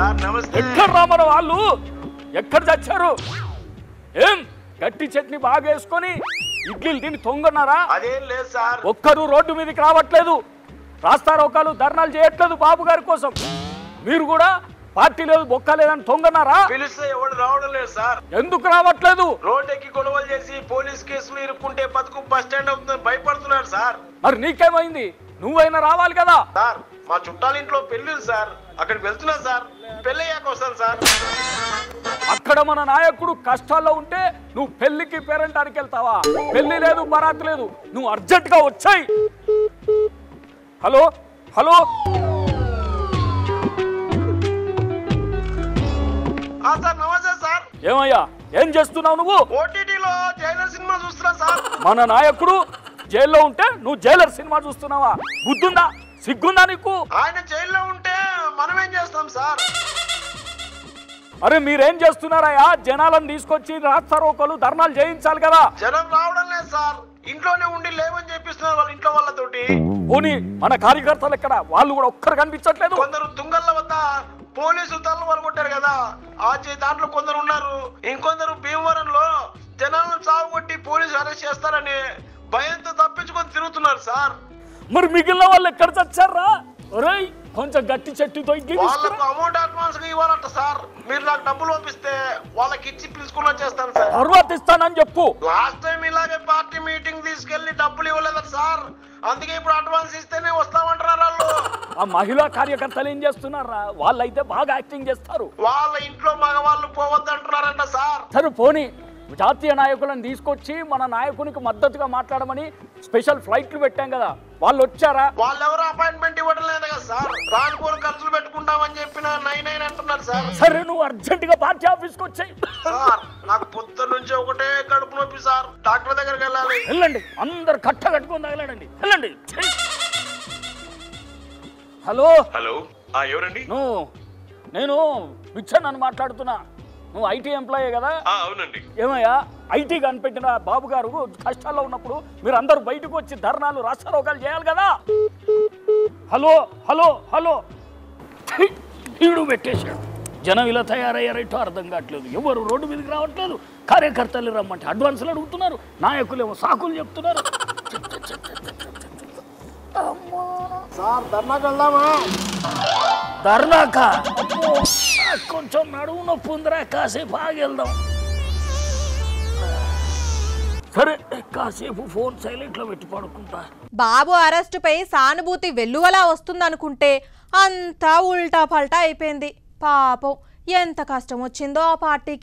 Sir నమస్తే ఎక్కడ రామర వాళ్ళు ఎక్కడ చచ్చారు ఏం గట్టి చట్నీ బాగా వేసుకొని ఇడ్లీలు తిని తొంగన్నారా అదేం లేదు సార్ ఒక్కరు రోడ్డు మీదకి రావట్లేదు రాస్తారోకాలు ధర్నాలు చేయట్లేదు బాబు గారి కోసం మీరు కూడా పార్టీ లేదు బొక్క లేదని తొంగన్నారా పిలిస్తే ఎవడు రావడం లేదు సార్ ఎందుకు రావట్లేదు రోడ్ ఎక్కి గొడవలు చేసి పోలీస్ కేసులు ఇరుక్కుంటే బతుకు బస్ స్టాండ్ అవుతుందని భయపడుతున్నారు సార్ మరి నీకేమైంది నువ్వైనా రావాలి కదా సార్ మా చుట్టాల ఇంట్లో పెళ్లి ఉంది సార్ అక్కడికి వెళ్తున్నా సార్ పెళ్లి అయ్యాక వస్తాను సార్ అక్కడ మన నాయకుడు కష్టాల్లో ఉంటే నువ్వు పెళ్లికి పేరంటానికి వెళ్తావా పెళ్లి లేదు బరాత్ లేదు నువ్వు అర్జెంట్ గా వచ్చాయి హలో హలో ఆ సార్ నమస్తే సార్ ఏమయ్యా ఏం చేస్తున్నావు నువ్వు ఓటీటీలో జైలర్ సినిమా చూస్తున్నా సార్ మన నాయకుడు జైల్లో ఉంటే నువ్వు జైలర్ సినిమా చూస్తున్నావా బుద్ధుందా సిగ్గుందా నీకు ఆయన జైల్లో ఉంటే మనం ఏం చేస్తాం సార్ అరే మీరేం చేస్తున్నారయ్యా జనాలను తీసుకొచ్చి రాస్తారోకలు ధర్నాలు చేయించాలి కదా జనం రావడం లేదు సార్ ఇంట్లోనే ఉండి లేవని చెప్పిస్తున్నారు వాళ్ళ ఇంట్లో వాళ్ళతోటి పోనీ మన కార్యకర్తలు ఎక్కడ వాళ్ళు కూడా ఒక్కరు కనిపించట్లేదు కొందరు తుంగళ్ళ వద్ద పోలీసులు తల్లు వరగొట్టారు కదా ఆ చే- దాంట్లో కొందరు ఉన్నారు ఇంకొందరు భీమవరంలో జనాలను చావుకొట్టి పోలీసులు అరెస్ట్ చేస్తారని భయంతో తప్పించుకొని తిరుగుతున్నారు సార్ మరి మిగిలిన వాళ్ళు ఎక్కడ చచ్చారా ఒరేయ్ కొంచెం గట్టి చెట్టుతో ఇడ్లీ తీసుకురా. వాళ్ళకు అమౌంట్ అడ్వాన్స్ గా ఇవ్వాలంట సార్ మీరు నాకు డబ్బులు పంపిస్తే వాళ్ళకి ఇచ్చి పిలుచుకుని వచ్చేస్తాను సార్ తర్వాత ఇస్తానని చెప్పు లాస్ట్ టైం ఇలాగే పార్టీ మీటింగ్ తీసుకెళ్లి డబ్బులు ఇవ్వలేదు సార్ అందుకే ఇప్పుడు అడ్వాన్స్ ఇస్తేనే వస్తామంటున్నారు వాళ్ళు ఆ మహిళా కార్యకర్తలు ఏం చేస్తున్నారా వాళ్ళైతే బాగా యాక్టింగ్ చేస్తారు వాళ్ళ ఇంట్లో మగవాళ్ళు పోవద్దంటున్నారంట సార్ సరే పోనీ జాతీయ నాయకులను తీసుకొచ్చి మన నాయకునికి మద్దతుగా మాట్లాడమని స్పెషల్ ఫ్లైట్లు పెట్టాం కదా వాళ్ళు వచ్చారా వాళ్ళెవరు అపాయింట్మెంట్ ఇవ్వడం లేదు కదా సార్ రానుకోని ఖర్చులు పెట్టుకుంటామని చెప్పిన నైన్ నైన్ అంటున్నారు సార్ సరే నువ్వు అర్జెంట్ గా పార్టీ ఆఫీస్కి వచ్చాయి సార్ నాకు పొద్దు నుంచి ఒకటే కడుపు నొప్పి సార్ డాక్టర్ దగ్గరికి వెళ్ళాలి వెళ్ళండి అందరు కట్ట కట్టుకొని తగలండి వెళ్ళండి ఛీ! హలో హలో ఎవరండి నువ్వు నేను విచ్చన్ అని మాట్లాడుతున్నా నువ్వు ఐటీ ఎంప్లాయీ కదా అవునండి ఏమయ్యా ఐటీ కనిపెట్టిన బాబు గారు కష్టాల్లో ఉన్నప్పుడు మీరు అందరూ బయటకు వచ్చి ధర్నాలు రాష్ట్రారోగాలు చేయాలి కదా హలో హలో హలో ఛీ! ఈడు పెట్టేశాడు జనం ఇలా తయారయ్యారైతే అర్థం కావట్లేదు ఎవరు రోడ్డు మీదకి రావట్లేదు కార్యకర్తలు రమ్మంటే అడ్వాన్సులు అడుగుతున్నారు నాయకులేమో సాకులు చెప్తున్నారు సార్ ధర్నాకి వెళ్దామా ధర్నాక నాకు కొంచెం నడువు నొప్పి ఉందిరా కాసేపు ఆగి వెళ్దాం సరే కాసేపు ఫోన్ సైలెంట్లో పెట్టి పడుకుంటా బాబు అరెస్టుపై సానుభూతి వెల్లువలా వస్తుందనుకుంటే అంతా ఉల్టా పల్టా అయిపోయింది పాపం ఎంత కష్టం వచ్చిందో ఆ పార్టీకి